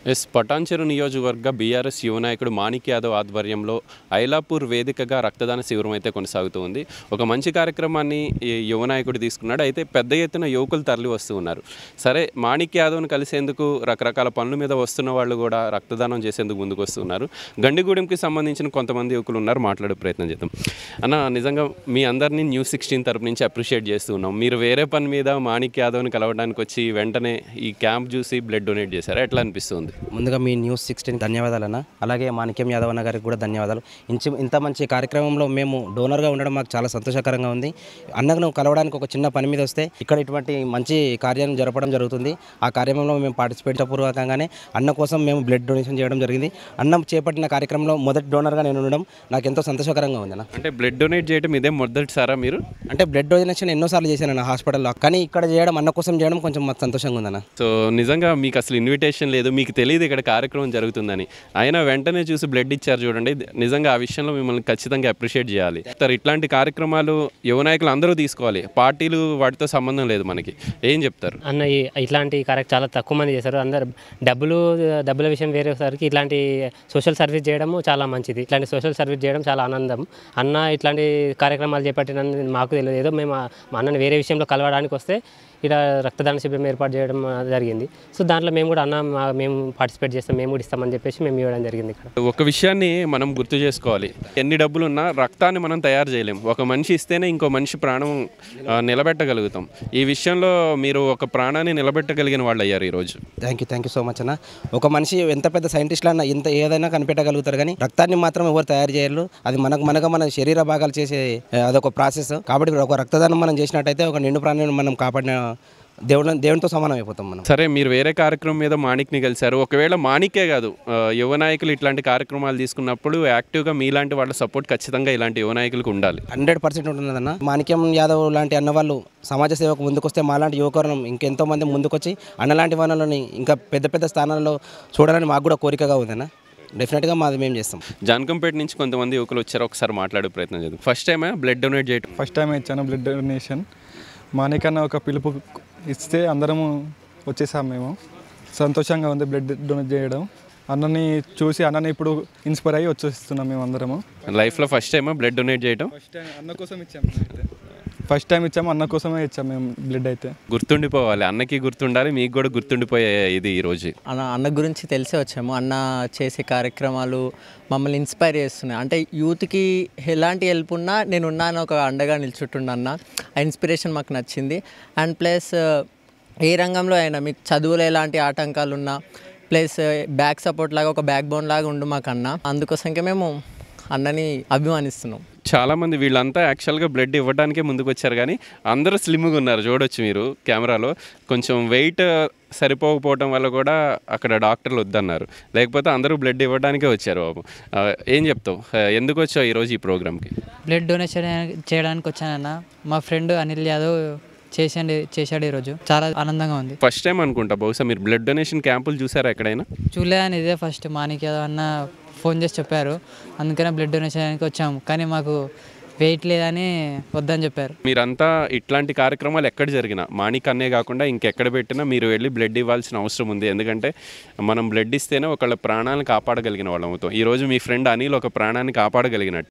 yes Patancheru నియోజకవర్గ BRS యువ నాయకుడు మాణిక్ యాదవ్ ఆధ్వర్యంలో ఐలాపూర్ వేదికగా రక్తదాన శిబిరం అయితే కొనసాగుతూ ఉంది ఒక మంచి కార్యక్రమాన్ని ఈ యువ నాయకుడు తీసుకున్నాడు అయితే పెద్ద ఎత్తున యువకులు తరలి వస్తూ ఉన్నారు సరే మాణిక్ యాదవ్ను కలిసేందుకు రకరకాల పనుల మీద వస్తున్న వాళ్ళు కూడా రక్తదానం చేసేందుకు ముందుకు వస్తున్నారు గండిగూడెంకి సంబంధించిన కొంతమంది యువకులు ఉన్నారు మాట్లాడే ప్రయత్నం చేద్దాం అన్న నిజంగా మీ అందరినీ న్యూస్ సిక్స్టీన్ తరపు నుంచి అప్రిషియేట్ చేస్తూ ఉన్నాం మీరు వేరే పని మీద మాణిక్ యాదవ్ని కలవడానికి వచ్చి వెంటనే ఈ క్యాంప్ చూసి బ్లడ్ డొనేట్ చేశారు ఎట్లా అనిపిస్తుంది ముందుగా మీ న్యూస్ సిక్స్టీన్ ధన్యవాదాలు అన్న అలాగే మాణిక్యం యాదవ్ అన్న గారికి కూడా ధన్యవాదాలు ఇంచి ఇంత మంచి కార్యక్రమంలో మేము డోనర్గా ఉండడం మాకు చాలా సంతోషకరంగా ఉంది అన్నను కలవడానికి ఒక చిన్న పని మీద వస్తే ఇక్కడ ఇటువంటి మంచి కార్యం జరపడం జరుగుతుంది ఆ కార్యక్రమంలో మేము పార్టిసిపేట్ పూర్వకంగానే అన్న కోసం మేము బ్లడ్ డొనేషన్ చేయడం జరిగింది అన్నం చేపట్టిన కార్యక్రమంలో మొదటి డోనర్గా నేను ఉండడం నాకు ఎంతో సంతోషకరంగా ఉంది అన్న అంటే బ్లడ్ డొనేట్ చేయడం ఇదే మొదటిసారా మీరు అంటే బ్లడ్ డొనేషన్ ఎన్నోసార్లు చేశాను అన్న హాస్పిటల్లో కానీ ఇక్కడ చేయడం అన్న కోసం చేయడం కొంచెం మాకు సంతోషంగా ఉందన్న సో నిజంగా మీకు అసలు ఇన్విటేషన్ లేదు మీకు తెలియదు ఇక్కడ కార్యక్రమం జరుగుతుందని అయినా వెంటనే చూసి బ్లడ్ ఇచ్చారు చూడండి నిజంగా ఆ విషయంలో మిమ్మల్ని ఖచ్చితంగా అప్రిషియేట్ చేయాలి సార్ ఇట్లాంటి కార్యక్రమాలు యువ నాయకులు అందరూ తీసుకోవాలి పార్టీలు వాటితో సంబంధం లేదు మనకి ఏం చెప్తారు అన్న ఈ- ఇట్లాంటి కరెక్ట్ చాలా తక్కువ మంది చేశారు అందరు డబ్బులు డబ్బుల విషయం వేరేసరికి ఇట్లాంటి సోషల్ సర్వీస్ చేయడము చాలా మంచిది ఇట్లాంటి సోషల్ సర్వీస్ చేయడం చాలా ఆనందం అన్న ఇట్లాంటి కార్యక్రమాలు చేపట్టిన మాకు తెలియదు ఏదో మేము ఆ- మా అన్నని వేరే విషయంలో కలవడానికి వస్తే ఇక్కడ రక్తదాన శిబిరం ఏర్పాటు చేయడం ఆ, జరిగింది సో దాంట్లో మేము కూడా అన్న మా- మేము పార్టిసిపేట్ చేస్తాం మేము కూడా ఇస్తామని చెప్పేసి మేము ఇవ్వడం జరిగింది ఇక్కడ ఒక విషయాన్ని మనం గుర్తు చేసుకోవాలి ఎన్ని డబ్బులు ఉన్నా రక్తాన్ని మనం తయారు చేయలేం ఒక మనిషి ఇస్తేనే ఇంకో మనిషి ప్రాణం ఆ, నిలబెట్టగలుగుతాం ఈ విషయంలో మీరు ఒక ప్రాణాన్ని నిలబెట్టగలిగిన వాళ్ళు అయ్యారు ఈరోజు thank you thank you so much అన్న ఒక మనిషి ఎంత పెద్ద సైంటిస్ట్లు అన్న ఎంత ఏదైనా కనిపెట్టగలుగుతారు కానీ రక్తాన్ని మాత్రం ఎవరు తయారు చేయరు అది మనకు మనగా మన శరీర భాగాలు చేసే ఆ, అదొక ప్రాసెస్ కాబట్టి ఒక రక్తదానం మనం చేసినట్టయితే ఒక నిండు ప్రాణాన్ని మనం కాపాడిన దేవుడు దేవునితో సమానం అయిపోతాం మనం సరే మీరు వేరే కార్యక్రమం మీద మాణిక్ని కలిశారు ఒకవేళ మాణిక్కే కాదు ఆ, యువ నాయకులు ఇట్లాంటి కార్యక్రమాలు తీసుకున్నప్పుడు యాక్టివ్గా మీలాంటి వాళ్ళ సపోర్ట్ ఖచ్చితంగా ఇలాంటి యువ నాయకులకు ఉండాలి హండ్రెడ్ పర్సెంట్ ఉంటుందన్న మాణిక్యం యాదవ్ లాంటి అన్నవాళ్ళు సమాజ సేవకు ముందుకొస్తే మాలాంటి యువకరణం ఇంకెంతో మంది ముందుకొచ్చి అన్నలాంటి వాళ్ళని ఇంకా పెద్ద పెద్ద స్థానాల్లో చూడాలని మాకు కూడా కోరికగా ఉందన్న డెఫినెట్గా మాది మేము చేస్తాం జాన్కంపేట నుంచి కొంతమంది యువకులు వచ్చారు ఒకసారి మాట్లాడే ప్రయత్నం చేద్దాం ఫస్ట్ టైమే బ్లడ్ డొనేట్ చేయటం ఫస్ట్ టైం ఇచ్చాను బ్లడ్ డొనేషన్ మానికన్నా ఒక పిలుపు ఇస్తే అందరము వచ్చేసాం మేము సంతోషంగా ఉంది బ్లడ్ డొనేట్ చేయడం అన్నని చూసి అన్నని ఇప్పుడు ఇన్స్పైర్ అయ్యి వచ్చేస్తున్నాం మేము అందరము లైఫ్లో ఫస్ట్ టైమా బ్లడ్ డొనేట్ చేయటం ఫస్ట్ టైం అన్న కోసం ఇచ్చాము ఫస్ట్ టైం ఇచ్చాము అన్న కోసమే ఇచ్చాము మేము బ్లడ్ అయితే గుర్తుండిపోవాలి అన్నకి గుర్తుండాలి మీకు కూడా గుర్తుండిపోయే ఇది ఈరోజు అన్న అన్న గురించి తెలిసే వచ్చాము అన్న చేసే కార్యక్రమాలు మమ్మల్ని ఇన్స్పైర్ చేస్తున్నాయి అంటే యూత్కి ఎలాంటి హెల్ప్ ఉన్నా నేను ఉన్నాను ఒక అండగా నిల్చుంటున్నా అన్న ఆ ఇన్స్పిరేషన్ మాకు నచ్చింది అండ్ ప్లస్ ఏ రంగంలో అయినా మీకు చదువులో ఎలాంటి ఆటంకాలు ఉన్నా ప్లస్ బ్యాక్ సపోర్ట్ లాగా ఒక బ్యాక్ బోన్ లాగా ఉండు మాకు అన్న అందుకోసంకే మేము అన్నని అభిమానిస్తున్నాం చాలా మంది వీళ్ళంతా యాక్చువల్గా బ్లడ్ ఇవ్వడానికే ముందుకు వచ్చారు కానీ అందరూ స్లిమ్గా ఉన్నారు చూడొచ్చు మీరు కెమెరాలో కొంచెం వెయిట్ సరిపోకపోవడం వల్ల కూడా అక్కడ డాక్టర్లు వద్దన్నారు లేకపోతే అందరూ బ్లడ్ ఇవ్వడానికే వచ్చారు బాబు ఆ, ఏం చెప్తావు ఆ, ఎందుకు వచ్చావు ఈరోజు ఈ ప్రోగ్రామ్కి బ్లడ్ డొనేషన్ చేయడానికి వచ్చానన్న మా ఫ్రెండ్ అనిల్ యాదవ్ చేసండి చేశాడు ఈరోజు చాలా ఆనందంగా ఉంది ఫస్ట్ టైం అనుకుంటా బహుశా మీరు బ్లడ్ డొనేషన్ క్యాంపులు చూసారా ఎక్కడైనా చూడలేదని ఇదే ఫస్ట్ మానికి యాదవ్ అన్న ఫోన్ చేసి చెప్పారు అందుకనే బ్లడ్ డొనేషన్కి వచ్చాము కానీ మాకు వెయిట్ లేదని వద్దని చెప్పారు మీరంతా ఇట్లాంటి కార్యక్రమాలు ఎక్కడ జరిగినా మాణిక్ అన్నే కాకుండా ఇంకెక్కడ పెట్టినా మీరు వెళ్ళి బ్లడ్ ఇవ్వాల్సిన అవసరం ఉంది ఎందుకంటే మనం బ్లడ్ ఇస్తేనే ఒకళ్ళ ప్రాణాలను కాపాడగలిగిన వాళ్ళం అవుతాం ఈరోజు మీ ఫ్రెండ్ అనిల్ ఒక ప్రాణాన్ని కాపాడగలిగినట్టు